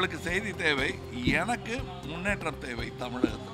உங்களுக்கு செய்தி தேவை எனக்கு முன்னேற்றம் தேவை தமிழகத்தில்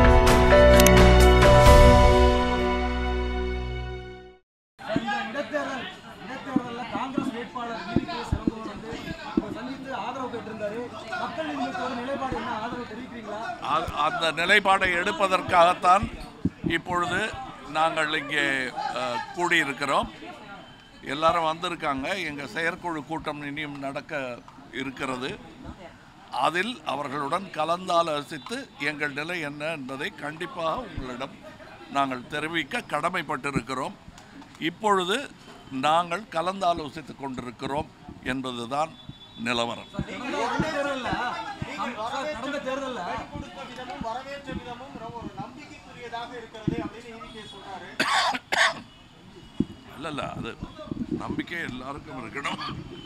இந்த இடைத்தேர்தல் இடைத்தேர்தலில் காங்கிரஸ் வேட்பாளர் ஈவிகே சிறந்தவர் வந்து உங்களை சந்தித்து ஆதரவு பெற்றிருந்தாரு மக்கள் நீதி மய்யத்தோட நிலைப்பாடு என்ன ஆதரவு தெரிவிக்கிறீங்களா அ- அந்த நிலைப்பாடை எடுப்பதற்காகத்தான் இப்பொழுது நாங்கள் இங்கே அஹ், கூடியிருக்கிறோம் எல்லாரும் வந்திருக்காங்க எங்கள் செயற்குழு கூட்டம் இனியும் நடக்க இருக்கிறது அதில் அவர்களுடன் கலந்தாலோசித்து எங்கள் நிலை என்ன என்பதை கண்டிப்பாக உங்களிடம் நாங்கள் தெரிவிக்க கடமைப்பட்டிருக்கிறோம் இப்பொழுது நாங்கள் கலந்தாலோசித்து கொண்டிருக்கிறோம் என்பதுதான் நிலவரம் கடந்த தேர்தலில் கடந்த தேர்தலில் கொடுத்த விதமும் வரவேற்ற விதமும் ரொம்ப ஒரு நம்பிக்கைக்குரியதாக இருக்கிறது அப்படின்னு ஈவிகே சொல்றாரு இல்லை இல்லை அது நம்பிக்கை எல்லாருக்கும் இருக்கணும்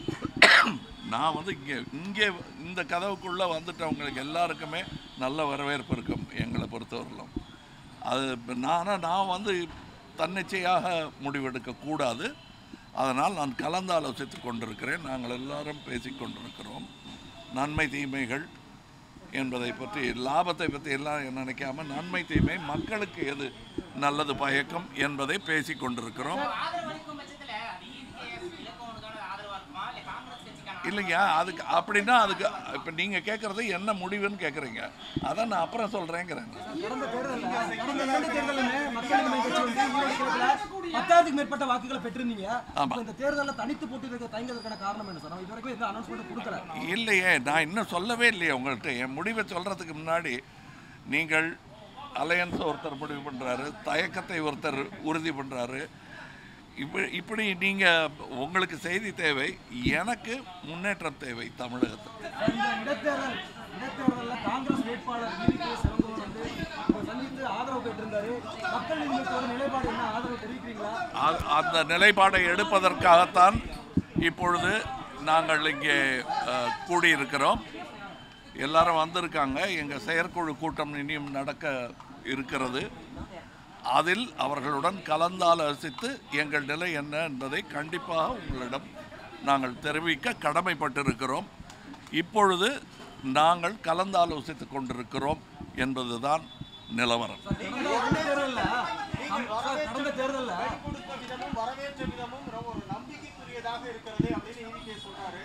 நான் வந்து இங்கே இங்கே இந்த கதவுக்குள்ளே வந்துட்டவங்களுக்கு எல்லாருக்குமே நல்ல வரவேற்பு இருக்கும் எங்களை பொறுத்தவரையிலும் அது இப்ப நானா நான் வந்து தன்னிச்சையாக முடிவெடுக்க கூடாது அதனால் நான் கலந்து ஆலோசித்து கொண்டிருக்கிறேன் நாங்கள் எல்லாரும் பேசிக் கொண்டிருக்கிறோம் நன்மை தீமைகள் என்பதை பற்றி லாபத்தை பற்றி எல்லாம் நினைக்காம நன்மை தீமை மக்களுக்கு எது நல்லது பயக்கும் என்பதை பேசிக் கொண்டிருக்கிறோம் ஆதரவு அளிக்கும் பட்சத்துல அது EVKS இலக்கோனுக்கான ஆதரவா இருக்குமா இல்ல காங்கிரஸ் கட்சிக்கான இல்லைங்க அதுக்கு அப்படின்னா அதுக்கு இப்போ நீங்கள் கேட்குறது என்ன முடிவுன்னு கேட்குறீங்க அதான் நான் அப்புறம் சொல்கிறேங்கிறேன் கடந்த தேர்தலில் கடந்த இரண்டு தேர்தலுமே மக்கள் நீதி மய்ய கட்சி வந்து ஈரோடு கிழக்குல பத்தாயிரத்துக்கு மேற்பட்ட வாக்குகளை பெற்றிருந்தீங்க இப்போ இந்த தேர்தலில் தனித்து போட்டியிட தயங்குவதற்கான காரணம் என்ன சார் நம்ம இது வரைக்கும் எந்த அனௌன்ஸ்மெண்ட் கொடுக்கல இல்லையே நான் இன்னும் சொல்லவே இல்லையே உங்கள்கிட்ட என் முடிவை சொல்கிறதுக்கு முன்னாடி நீங்கள் அலையன்ஸ் ஒருத்தர் முடிவு பண்ணுறாரு தயக்கத்தை ஒருத்தர் உறுதி பண்ணுறாரு இப்படி இப்படி நீங்கள் உங்களுக்கு செய்தி தேவை எனக்கு முன்னேற்றம் தேவை தமிழகத்தில் இந்த இடைத்தேர்தல் இடைத்தேர்தலில் காங்கிரஸ் வேட்பாளர் ஈவிகே சிறந்தவர் வந்து உங்களை சந்தித்து ஆதரவு பெற்றிருந்தாரு மக்கள் நீதி மய்யத்தோட நிலைப்பாடு என்ன ஆதரவு தெரிவிக்கிறீங்களா அ- அந்த நிலைப்பாடை எடுப்பதற்காகத்தான் இப்பொழுது நாங்கள் இங்கே அஹ், கூடியிருக்கிறோம் எல்லாரும் வந்திருக்காங்க எங்கள் செயற்குழு கூட்டம் இனியும் நடக்க இருக்கிறது அதில் அவர்களுடன் கலந்தாலோசித்து எங்கள் நிலை என்ன என்பதை கண்டிப்பாக உங்களிடம் நாங்கள் தெரிவிக்க கடமைப்பட்டிருக்கிறோம் இப்பொழுது நாங்கள் கலந்தாலோசித்து கொண்டிருக்கிறோம் என்பதுதான் நிலவரம் கடந்த இரண்டு தேர்தலில் கடந்த தேர்தலில் கொடுத்த விதமும் வரவேற்ற விதமும் ரொம்ப ஒரு நம்பிக்கைக்குரியதாக இருக்கிறது அப்படின்னு ஈவிகே சொல்றாரு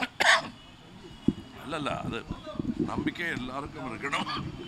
இல்லை இல்லை அது நம்பிக்கை எல்லாருக்கும் இருக்கணும்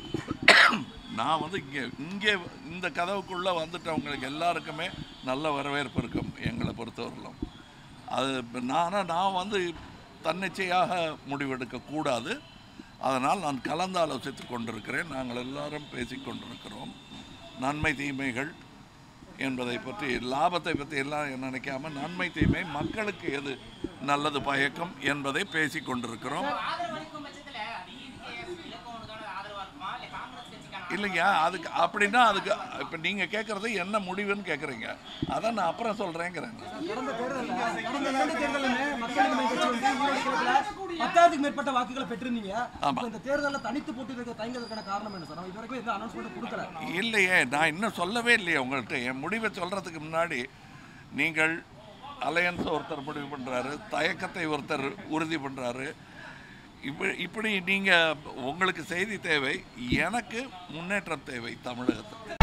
நான் வந்து இங்கே இங்கே இந்த கதவுக்குள்ளே வந்துட்டவங்களுக்கு எல்லாருக்குமே நல்ல வரவேற்பு இருக்கும் எங்களை பொறுத்தவரையிலும் அது இப்ப நானா நான் வந்து தன்னிச்சையாக முடிவெடுக்க கூடாது அதனால் நான் கலந்து ஆலோசித்து கொண்டிருக்கிறேன் நாங்கள் எல்லாரும் பேசிக் கொண்டிருக்கிறோம் நன்மை தீமைகள் என்பதை பற்றி லாபத்தை பற்றி எல்லாம் நினைக்காம நன்மை தீமை மக்களுக்கு எது நல்லது பயக்கும் என்பதை பேசிக் கொண்டிருக்கிறோம் ஆதரவு அளிக்கும் பட்சத்துல அது EVKS இலக்கோனுக்கான ஆதரவா இருக்குமா இல்ல காங்கிரஸ் கட்சிக்கான இல்லைங்க அதுக்கு அப்படின்னா அதுக்கு இப்போ நீங்கள் கேட்குறது என்ன முடிவுன்னு கேட்குறீங்க அதான் நான் அப்புறம் சொல்கிறேங்கிறேன் கடந்த தேர்தலில் கடந்த இரண்டு தேர்தலுமே மக்கள் நீதி மய்ய கட்சி வந்து ஈரோடு கிழக்குல பத்தாயிரத்துக்கு மேற்பட்ட வாக்குகளை பெற்றிருந்தீங்க இப்போ இந்த தேர்தலில் தனித்து போட்டியிட தயங்குவதற்கான காரணம் என்ன சார் நம்ம இது வரைக்கும் எந்த அனௌன்ஸ்மெண்ட் கொடுக்கல இல்லையே நான் இன்னும் சொல்லவே இல்லையே உங்கள்கிட்ட என் முடிவை சொல்கிறதுக்கு முன்னாடி நீங்கள் அலையன்ஸ் ஒருத்தர் முடிவு பண்ணுறாரு தயக்கத்தை ஒருத்தர் உறுதி பண்ணுறாரு இப்படி இப்படி நீங்கள் உங்களுக்கு செய்தி தேவை எனக்கு முன்னேற்றம் தேவை தமிழகத்தில்